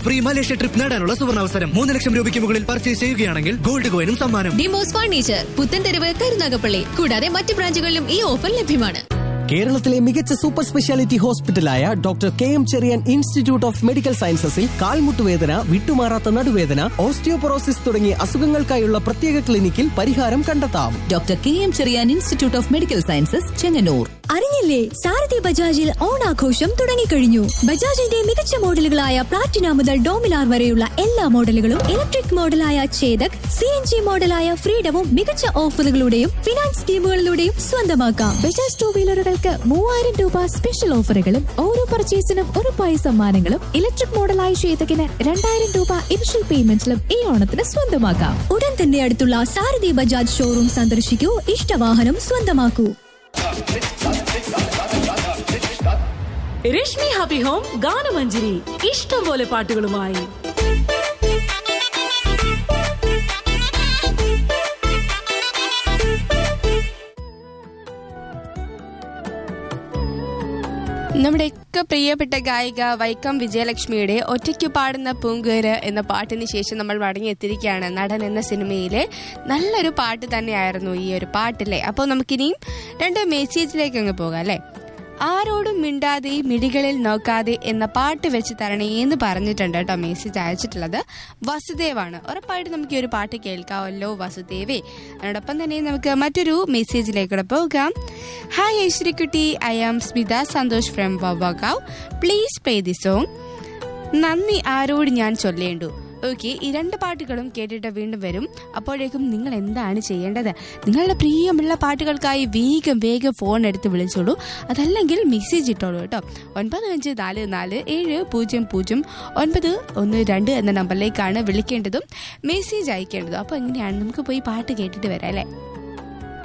free Malaysia trip നേടാനുള്ള സുവർണാവസരം മൂന്ന് ലക്ഷം രൂപയ്ക്ക് മുകളിൽ പർച്ചേസ് ചെയ്യുകയാണെങ്കിൽ ഗോൾഡ് കോയിനും സമ്മാനം ഡിമോസ് ഫർണിച്ചർ പുത്തൻതെരുവ് കരുനാഗപ്പള്ളി കൂടാതെ മറ്റ് ബ്രാഞ്ചുകളിലും ഈ ഓഫർ ലഭ്യമാണ് കേരളത്തിലെ മികച്ച സൂപ്പർ സ്പെഷ്യാലിറ്റി ഹോസ്പിറ്റലായ doctor K M Cherian institute of medical സയൻസസിൽ കാൽമുട്ടുവേദന വിട്ടുമാറാത്ത നടുവേദന ഓസ്റ്റിയോപൊറോസിസ് തുടങ്ങിയ അസുഖങ്ങൾക്കായുള്ള പ്രത്യേക ക്ലിനിക്കിൽ പരിഹാരം കണ്ടെത്താം doctor K M Cherian institute of medical sciences Chengannur അറിഞ്ഞില്ലേ സാരഥി ബജാജിൽ ഓണാഘോഷം തുടങ്ങിക്കഴിഞ്ഞു ബജാജിന്റെ മികച്ച മോഡലുകളായ പ്ലാറ്റിന മുതൽ ഡോമിനാർ വരെയുള്ള എല്ലാ മോഡലുകളും ഇലക്ട്രിക് മോഡലായ ചേതക് സി എൻ ജി മോഡലായ ഫ്രീഡവും മികച്ച ഓഫറുകളുടെയും ഫിനാൻസ് സ്കീമുകളിലൂടെയും സ്വന്തമാക്കാം ബജാജ് ടൂ വീലറുകൾക്ക് മൂവായിരം രൂപ സ്പെഷ്യൽ ഓഫറുകളും ഓരോ പർച്ചേസിനും ഉറപ്പായ സമ്മാനങ്ങളും ഇലക്ട്രിക് മോഡലായ ചേതകിന് രണ്ടായിരം രൂപ ഇനിഷ്യൽ പേയ്മെന്റിലും ഈ ഓണത്തിന് സ്വന്തമാക്കാം ഉടൻ തന്നെ അടുത്തുള്ള സാരഥി ബജാജ് ഷോറൂം സന്ദർശിക്കൂ ഇഷ്ടവാഹനം സ്വന്തമാക്കൂ രശ്മി ഹാപ്പി ഹോം ഗാനമഞ്ജരി ഇഷ്ടം പോലെ പാട്ടുകളുമായി നമ്മുടെയൊക്കെ പ്രിയപ്പെട്ട ഗായിക വൈക്കം വിജയലക്ഷ്മിയുടെ ഒറ്റയ്ക്ക് പാടുന്ന പൂങ്കുവര് എന്ന പാട്ടിന് ശേഷം നമ്മൾ മടങ്ങിയെത്തിയിരിക്കുകയാണ് നടൻ എന്ന സിനിമയിലെ നല്ലൊരു പാട്ട് തന്നെയായിരുന്നു ഈ ഒരു പാട്ടില്ലേ അപ്പോൾ നമുക്കിനിയും രണ്ട് മെസ്സേജിലേക്ക് അങ്ങ് പോകാം അല്ലേ ആരോടും മിണ്ടാതെ മിഴികളിൽ നോക്കാതെ എന്ന പാട്ട് വെച്ച് തരണേ എന്ന് പറഞ്ഞിട്ടുണ്ട് കേട്ടോ മെസ്സേജ് അയച്ചിട്ടുള്ളത് വസുദേവാണ് ഉറപ്പായിട്ട് നമുക്ക് ഈ ഒരു പാട്ട് കേൾക്കാമല്ലോ വസുദേവേ അതിനോടൊപ്പം തന്നെ നമുക്ക് മറ്റൊരു മെസ്സേജിലേക്കൂടെ പോകാം ഹായ് ഐശ്വര്യക്കുട്ടി I am Smitha Santhosh from വവാഗാവ് പ്ലീസ് പ്ലേ ദി സോങ് നന്ദി ആരോട് ഞാൻ ചൊല്ലേണ്ടു ഓക്കെ ഈ രണ്ട് പാട്ടുകളും കേട്ടിട്ട് വീണ്ടും വരും അപ്പോഴേക്കും നിങ്ങൾ എന്താണ് ചെയ്യേണ്ടത് നിങ്ങളുടെ പ്രിയമുള്ള പാട്ടുകൾക്കായി വേഗം വേഗം ഫോൺ എടുത്ത് വിളിച്ചോളൂ അതല്ലെങ്കിൽ മെസ്സേജ് ഇട്ടോളൂ കേട്ടോ ഒൻപത് അഞ്ച് നാല് നാല് ഏഴ് പൂജ്യം പൂജ്യം ഒൻപത് ഒന്ന് രണ്ട് എന്ന നമ്പറിലേക്കാണ് വിളിക്കേണ്ടതും മെസ്സേജ് അയക്കേണ്ടതും അപ്പോൾ എങ്ങനെയാണ് നമുക്ക് പോയി പാട്ട് കേട്ടിട്ട് വരാം അല്ലേ